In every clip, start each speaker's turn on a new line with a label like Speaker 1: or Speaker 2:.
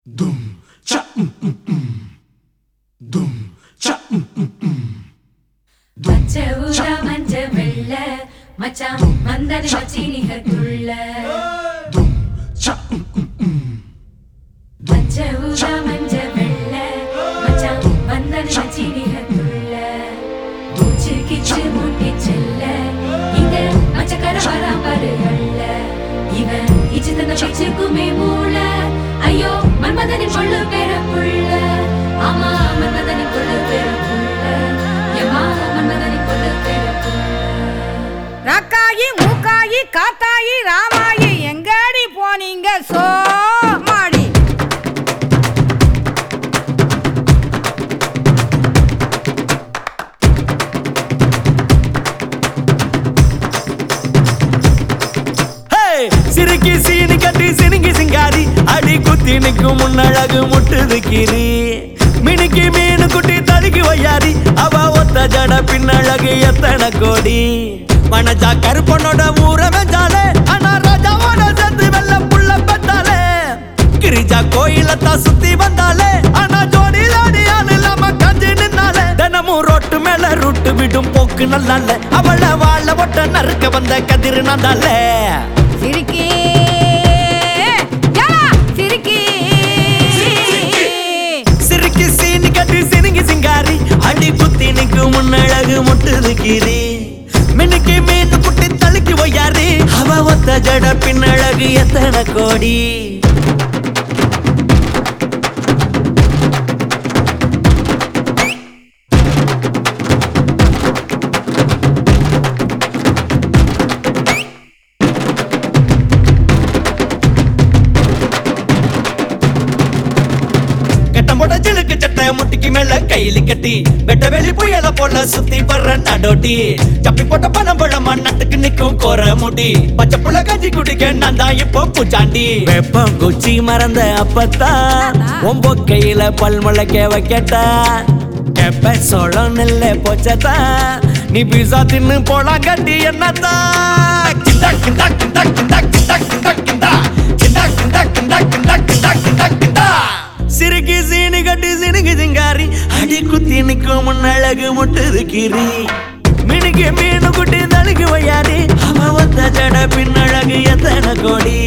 Speaker 1: Dum cha mm mm mm. Dum cha mm mm mm. Dum
Speaker 2: பச்சை ஊதா மஞ்ச வெள்ள மச்சான் மந்தனை வச்சி நிகழ்த்துள்ள
Speaker 1: dum cha mm mm mm.
Speaker 2: பச்சை ஊதா மஞ்ச வெள்ள மச்சான் மந்தனை வச்சி நிகழ்த்துள்ள மூச்சு கிச்சு மூட்டி செல்ல இங்க மச்சக்கர வராமரு அள்ள இவன் இச்சு தந்த பேச்சுக்குமே மூள ஐயோ மன்மதனின் கொள்ளு பேர புள்ள ஆமா மன்மதனின் கொள்ளு பேர புள்ள ஏமா மன்மதனின் கொள்ளு பேர புள்ள
Speaker 3: ரக்காயி மூக்காயி காத்தாயி ராமாயி எங்கடி போனீங்க சோமாடி
Speaker 4: ஹே! சிரிக்கி சீனி கட்டி சினுங்கி சிங்காரி அடி குத்தி நிக்கும் முன்னழகு முட்டுது கீரி மினுக்கி மீனு குட்டி தடுக்கி வையாரி அவ ஒத்த ஜட பின்னழகு எத்தனை கோடி மனஜா கருப்பனோட ஊர வெஞ்சாலே ஆனா ராஜாவோட சேர்த்து வெள்ள புள்ள பெத்தாலே கிரிஜா கோயிலத்தான் சுத்தி வந்தாலே ஆனா ஜோடி ஜோடியால் இல்லாம கஞ்சி நின்னாலே தினமும் ரோட்டு மேல ரூட்டு விடும் போக்கு நல்லால அவள வாழ ஒட்ட நறுக்க வந்த கதிர் நந்தாலே
Speaker 3: சிரிக்கி ஏலா, சிரிக்கி
Speaker 4: சிரிக்கி சீனி கட்டி சினுங்கி சிங்காரி அடி குத்தி நிக்கு முன்னழகு முட்டுது கீரி மினுக்கி மீன் குட்டி தழுக்கி ஒய்யாரி அவ ஒத்த ஜட பின்னழகு எத்தனை கோடி கட்டம் போட்ட சிலுக்கு சட்டை முட்டிக்கு மேல கையில கட்டி வெட்ட வெளி புயல போல சுத்தி வர்ற நடோட்டி சப்பி போட்ட பணம் பழமா நட்டுக்கு நிக்கும் கோர முடி பச்சை புள்ள கஞ்சி குடிக்க நான் தான் இப்போ பூச்சாண்டி வெப்பம் குச்சி மறந்த அப்பத்தான் ஒம்போ கையில பல் முளைக்க வைக்கட்டா கெப்ப சோளம் நெல்ல போச்சதா நீ பீஸா தின்னு போலாம் கட்டி என்னத்தா கிண்டா கிண்டா கிண்டா கிண்டா கிண்டா கிண்டா கிண்டா கிண்டா கிண்டா கிண்டா கிண்டா கிண்டா கிண்டா கிண்டா சிறுகி சீனி கட்டி சினுகி சிங்காரி அடி குத்தி நிக்கும் முன்னழகு முட்டுது கீரி மினுக்கு மீனு குட்டி தழுகு வையாரி அவ ஒத்த ஜட பின்னழகு எத்தனை கோடி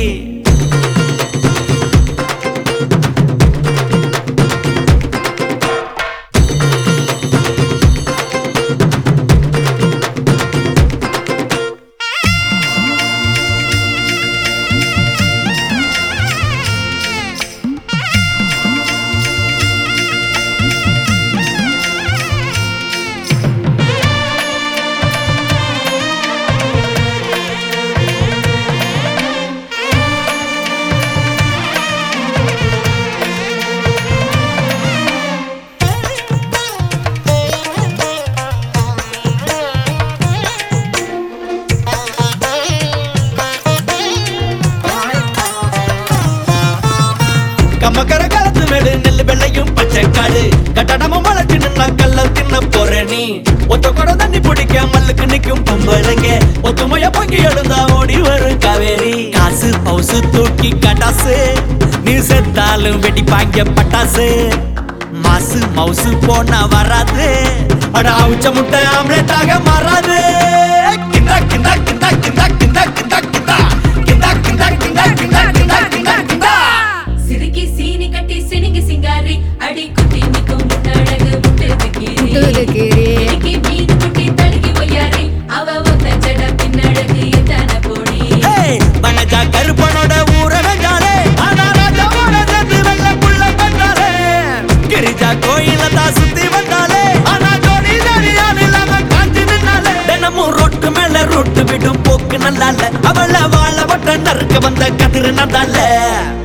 Speaker 4: கம்மக்கர காலத்து மேடு நெல்லு வெள்ளையும் பச்சை காடு கட்டடமும் வளர்ச்சி நின்னா கல்ல தின்ன போற நீ ஒத்த குடம் தண்ணி பிடிக்க மல்லுக்கு நிக்கும் பொம்பளைங்க ஒத்துமைய பொங்கி எழுந்தா ஓடி வரும் காவேரி காசு பவுசு தூக்கி கட்டாசு நீ செத்தாலும் வெடிப்பாங்க பட்டாசு மாசு மவுசு போனா வராது அட அவுச்ச முட்டை ஆம்லெட்டாக மாறாது கிண்டா கிண்டா கிண்டா கிண்டா கிண்டா கிண்டா கிண்டா கிண்டா கிண்டா கிண்டா கிண்டா கிண்டா கிண்டா கிண்டா
Speaker 2: சிறுக்கி சீனி கட்டி சினுங்கி சிங்காரி அடி குத்தி நிக்கும் முன்னழகு முட்டுது கீரி
Speaker 3: முட்டுது கீரி.
Speaker 2: எனக்கு மீன் குட்டி தழுகி ஒய்யாரி அவ ஒத்த ஜட பின்னழகு எத்தனை பொடி
Speaker 4: ஏய், வனஜா கருப்பனோட ஊர வெஞ்சாலே ஆனா ராஜாவோட சேர்ந்து வெள்ள புள்ள பெற்றாலே கிரிஜா கோயில தான் சுத்தி வந்தாலே ஆனா ஜோடி ஜோடியால் இல்லாம காஞ்சி நின்னாலே தினமும் ரொட்டு மேல ரொட்டு விடும் போக்கு நல்லால அவள வாழ வட்ட நறுக்க வந்த கதிர் நந்தால